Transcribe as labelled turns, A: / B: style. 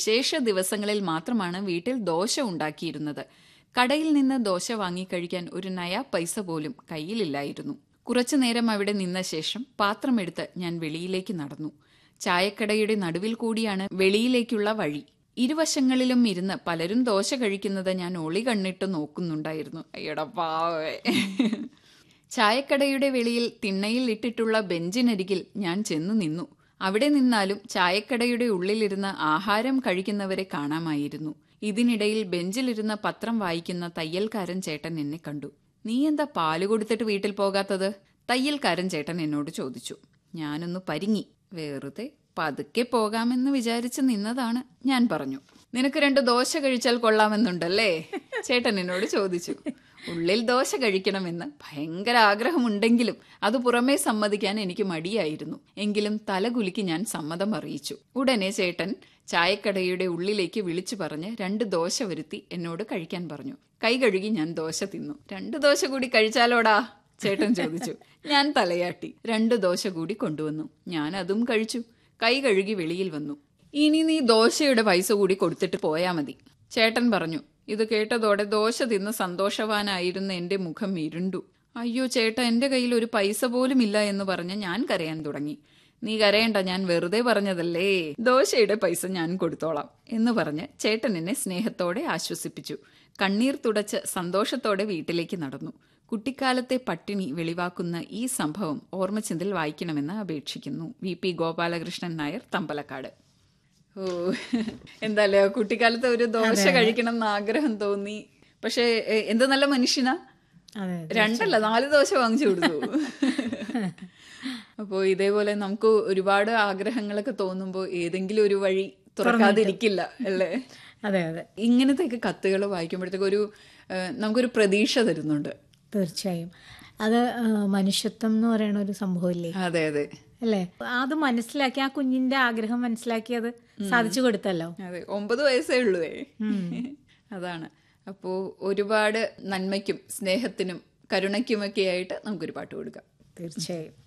A: വിശേഷ ദിവസങ്ങളിൽ മാത്രമാണ് വീട്ടിൽ ദോശ ഉണ്ടാക്കിയിരുന്നത് കടയിൽ നിന്ന് ദോശ വാങ്ങിക്കഴിക്കാൻ ഒരു നയാ പൈസ പോലും കയ്യിലില്ലായിരുന്നു കുറച്ചു നേരം അവിടെ നിന്ന ശേഷം പാത്രമെടുത്ത് ഞാൻ വെളിയിലേക്ക് നടന്നു ചായക്കടയുടെ നടുവിൽ കൂടിയാണ് വെളിയിലേക്കുള്ള വഴി ഇരുവശങ്ങളിലും ഇരുന്ന് പലരും ദോശ കഴിക്കുന്നത് ഞാൻ ഒളി കണ്ണിട്ട് നോക്കുന്നുണ്ടായിരുന്നു അയ്യടാ പാവേ ചായക്കടയുടെ വെളിയിൽ തിണ്ണയിൽ ഇട്ടിട്ടുള്ള ബെഞ്ചിനരികിൽ ഞാൻ ചെന്നു നിന്നു അവിടെ നിന്നാലും ചായക്കടയുടെ ഉള്ളിലിരുന്ന് ആഹാരം കഴിക്കുന്നവരെ കാണാമായിരുന്നു ഇതിനിടയിൽ ബെഞ്ചിലിരുന്ന പത്രം വായിക്കുന്ന തയ്യൽക്കാരൻ ചേട്ടൻ എന്നെ കണ്ടു നീ എന്താ പാല് കൊടുത്തിട്ട് വീട്ടിൽ പോകാത്തത് തയ്യൽക്കാരൻ ചേട്ടൻ എന്നോട് ചോദിച്ചു ഞാനൊന്ന് പരിങ്ങി വെറുതെ പതുക്കെ പോകാമെന്ന് വിചാരിച്ച് നിന്നതാണ് ഞാൻ പറഞ്ഞു നിനക്ക് രണ്ട് ദോശ കഴിച്ചാൽ കൊള്ളാമെന്നുണ്ടല്ലേ ചേട്ടൻ എന്നോട് ചോദിച്ചു ഉള്ളിൽ ദോശ കഴിക്കണമെന്ന് ഭയങ്കര ആഗ്രഹമുണ്ടെങ്കിലും അത് പുറമേ സമ്മതിക്കാൻ എനിക്ക് മടിയായിരുന്നു എങ്കിലും തലകുലുക്കി ഞാൻ സമ്മതം അറിയിച്ചു ഉടനെ ചേട്ടൻ ചായക്കടയുടെ ഉള്ളിലേക്ക് വിളിച്ചു പറഞ്ഞ് രണ്ട് ദോശ വരുത്തി എന്നോട് കഴിക്കാൻ പറഞ്ഞു കൈ കഴുകി ഞാൻ ദോശ തിന്നു രണ്ട് ദോശ കൂടി കഴിച്ചാലോടാ ചേട്ടൻ ചോദിച്ചു ഞാൻ തലയാട്ടി രണ്ട് ദോശ കൂടി കൊണ്ടുവന്നു ഞാൻ അതും കഴിച്ചു കൈ കഴുകി വെളിയിൽ വന്നു ഇനി നീ ദോശയുടെ പൈസ കൂടി കൊടുത്തിട്ട് പോയാ മതി ചേട്ടൻ പറഞ്ഞു ഇത് കേട്ടതോടെ ദോശ തിന്ന് സന്തോഷവാനായിരുന്ന എന്റെ മുഖം ഇരുണ്ടു അയ്യോ ചേട്ടാ എന്റെ കയ്യിൽ ഒരു പൈസ പോലും ഇല്ല എന്ന് പറഞ്ഞ് ഞാൻ കരയാൻ തുടങ്ങി നീ കരയണ്ട ഞാൻ വെറുതെ പറഞ്ഞതല്ലേ ദോശയുടെ പൈസ ഞാൻ കൊടുത്തോളാം എന്ന് പറഞ്ഞ് ചേട്ടൻ എന്നെ സ്നേഹത്തോടെ ആശ്വസിപ്പിച്ചു കണ്ണീർ തുടച്ച് സന്തോഷത്തോടെ വീട്ടിലേക്ക് നടന്നു കുട്ടിക്കാലത്തെ പട്ടിണി വെളിവാക്കുന്ന ഈ സംഭവം ഓർമ്മചിന്തിൽ വായിക്കണമെന്ന് അപേക്ഷിക്കുന്നു വി പി ഗോപാലകൃഷ്ണൻ നായർ തമ്പലക്കാട് ഓ എന്താല്ലേ കുട്ടിക്കാലത്ത് ഒരു ദോശ കഴിക്കണം എന്ന് ആഗ്രഹം തോന്നി പക്ഷെ എ, എന്ത് നല്ല മനുഷ്യനാ
B: അതെ
A: രണ്ടല്ല നാല് ദോശ വാങ്ങിച്ചു കൊടുത്തു അപ്പോൾ ഇതേപോലെ നമുക്ക് ഒരുപാട് ആഗ്രഹങ്ങളൊക്കെ തോന്നുമ്പോൾ ഏതെങ്കിലും ഒരു വഴി തുറക്കാതിരിക്കില്ല അല്ലേ
B: അതെ അതെ
A: ഇങ്ങനത്തെയൊക്കെ കത്തുകൾ വായിക്കുമ്പോഴത്തേക്ക് ഒരു ഏ, നമുക്കൊരു പ്രതീക്ഷ തരുന്നുണ്ട്
B: തീർച്ചയായും അത് ആ, മനുഷ്യത്വം എന്ന് പറയുന്ന ഒരു സംഭവമില്ലേ
A: അതെ അതെ
B: അല്ലേ അത് മനസ്സിലാക്കി ആ കുഞ്ഞിന്റെ ആഗ്രഹം മനസ്സിലാക്കി അത് സാധിച്ചു കൊടുത്തല്ലോ
A: അതെ ഒമ്പത് വയസ്സേ ഉള്ളൂവേ അതാണ് അപ്പോൾ ഒരുപാട് നന്മയ്ക്കും സ്നേഹത്തിനും കരുണയ്ക്കുമൊക്കെ ആയിട്ട് നമുക്കൊരു പാട്ട് കൊടുക്കാം
B: തീർച്ചയായും